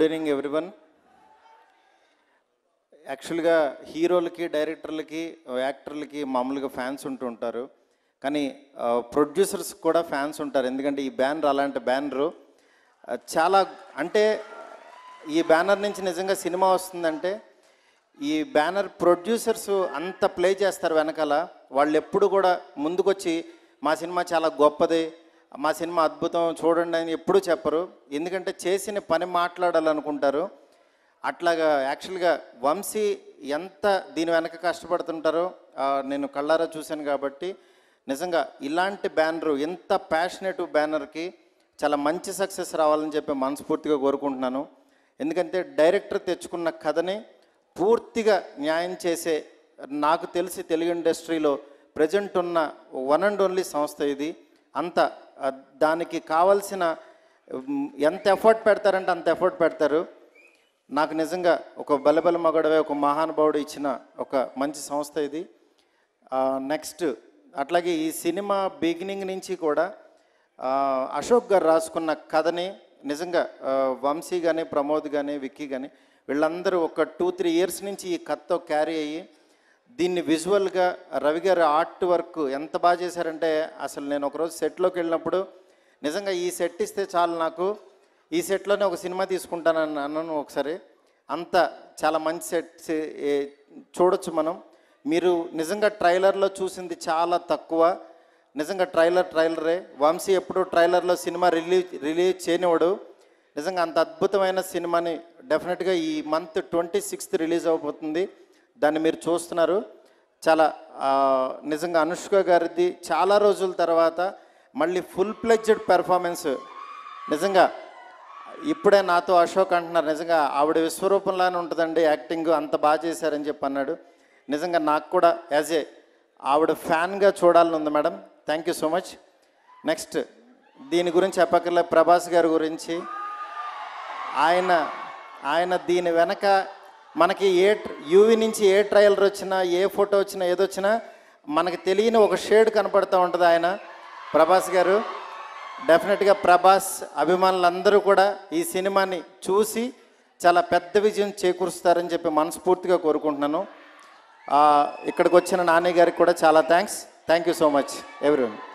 good evening everyone యాక్చువల్గా హీరోలకి డైరెక్టర్లకి యాక్టర్లకి మామూలుగా ఫ్యాన్స్ ఉంటూ ఉంటారు కానీ ప్రొడ్యూసర్స్ కూడా ఫ్యాన్స్ ఉంటారు ఎందుకంటే ఈ బ్యానర్ అలాంటి బ్యానరు చాలా అంటే ఈ బ్యానర్ నుంచి నిజంగా సినిమా వస్తుందంటే ఈ బ్యానర్ ప్రొడ్యూసర్స్ అంత ప్లే చేస్తారు వెనకాల వాళ్ళు ఎప్పుడు కూడా ముందుకొచ్చి మా సినిమా చాలా గొప్పది మా సినిమా అద్భుతం చూడండి అని ఎప్పుడూ చెప్పరు ఎందుకంటే చేసిన పని మాట్లాడాలనుకుంటారు అట్లాగా యాక్చువల్గా వంశీ ఎంత దీని వెనక కష్టపడుతుంటారో ఆ, నేను కళ్ళారా చూశాను కాబట్టి నిజంగా ఇలాంటి బ్యానరు ఎంత ప్యాషనేట్ బ్యానర్కి చాలా మంచి సక్సెస్ రావాలని చెప్పి మనస్ఫూర్తిగా కోరుకుంటున్నాను ఎందుకంటే డైరెక్టర్ తెచ్చుకున్న కథని పూర్తిగా న్యాయం చేసే నాకు తెలిసి తెలుగు ఇండస్ట్రీలో ప్రజెంట్ ఉన్న వన్ అండ్ ఓన్లీ సంస్థ ఇది అంత ఆ, దానికి కావాల్సిన ఉమ్, ఎంత ఎఫర్ట్ పెడతారంటే అంత ఎఫర్ట్ పెడతారు నాకు నిజంగా ఒక బలబల మగడవే ఒక మహానుభావుడు ఇచ్చిన ఒక మంచి సంస్థ ఇది నెక్స్ట్ అట్లాగే ఈ సినిమా బిగినింగ్ నుంచి కూడా ఆ, అశోక్ గారు రాసుకున్న కథని నిజంగా ఆ, వంశీ కానీ ప్రమోద్ కానీ విక్కీ కానీ వీళ్ళందరూ ఒక టూ త్రీ ఇయర్స్ నుంచి ఈ కథతో క్యారీ అయ్యి దీన్ని విజువల్గా రవి గారు ఆర్ట్ వర్క్ ఎంత బాగా చేశారంటే అసలు నేను ఒకరోజు సెట్లోకి వెళ్ళినప్పుడు నిజంగా ఈ సెట్ ఇస్తే చాలు నాకు ఈ సెట్లోనే ఒక సినిమా తీసుకుంటానని అన్నాను ఒకసారి అంత చాలా మంచి సెట్స్ చూడొచ్చు మనం మీరు నిజంగా ట్రైలర్లో చూసింది చాలా తక్కువ నిజంగా ట్రైలర్ ట్రైలరే వంశీ ఎప్పుడు ట్రైలర్లో సినిమా రిలీజ్ రిలీజ్ చేయనివాడు నిజంగా అంత అద్భుతమైన సినిమాని డెఫినెట్గా ఈ మంత్ ట్వంటీ సిక్స్త్ రిలీజ్ అవబోతుంది దాన్ని మీరు చూస్తున్నారు చాలా ఆ, నిజంగా అనుష్క గారిది చాలా రోజుల తర్వాత మళ్ళీ ఫుల్ ప్లెడ్జెడ్ పెర్ఫార్మెన్స్ నిజంగా ఇప్పుడే నాతో అశోక్ అంటున్నారు నిజంగా ఆవిడ విశ్వరూపంలానే ఉంటుందండి యాక్టింగ్ అంత బాగా చేశారని చెప్పి అన్నాడు నిజంగా నాకు కూడా యాజ్ ఏ ఆవిడ ఫ్యాన్గా చూడాలని ఉంది madam thank you so much next దీని గురించి చెప్పక్కర్లే ప్రభాస్ గారి గురించి ఆయన ఆయన దీని వెనక మనకి ఏ యూవి నుంచి ఏ ట్రయలర్ వచ్చినా ఏ ఫోటో వచ్చినా ఏదొచ్చినా మనకి తెలియని ఒక షేడ్ కనపడుతూ ఉంటుంది ఆయన ప్రభాస్ గారు డెఫినెట్గా ప్రభాస్ అభిమానులందరూ కూడా ఈ సినిమాని చూసి చాలా పెద్ద విజయం చేకూరుస్తారని చెప్పి మనస్ఫూర్తిగా కోరుకుంటున్నాను ఆ, ఇక్కడికి వచ్చిన నాని గారికి కూడా చాలా thanks thank you so much everyone